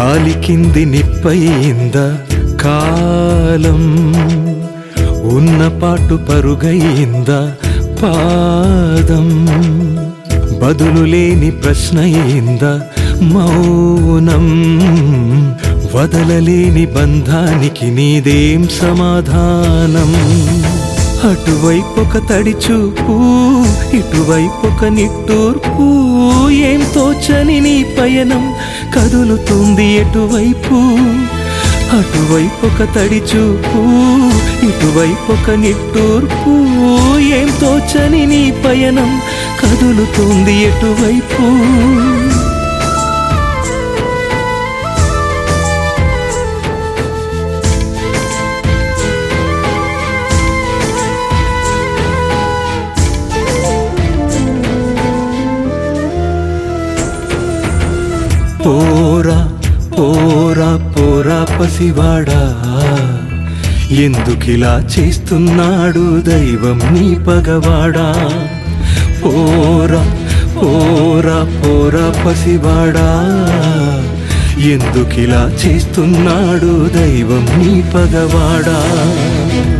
కాలి కింది నిప్పయింద కాలం ఉన్న పాటు పరుగయింద పాదం బదులు లేని ప్రశ్నయింద మౌనం వదలలేని బంధానికి నీదేం సమాధానం అటువైపొక తడి చూపు ఇటువైపొక నిట్టూర్పు ఏం తోచని నీ పయనం కదులుతుంది ఎటువైపు అటువైపొక తడి చూపు ఇటువైపొక నిట్టూర్పు ఏం తోచని నీ పయనం కదులుతుంది ఎటువైపు పోరా పోరా పోరా పసివాడా ఎందుకిలా చేస్తున్నాడు దైవం నీ పగవాడా పోరా పోరా పోరా పసివాడా ఎందుకిలా చేస్తున్నాడు దైవం నీ పగవాడా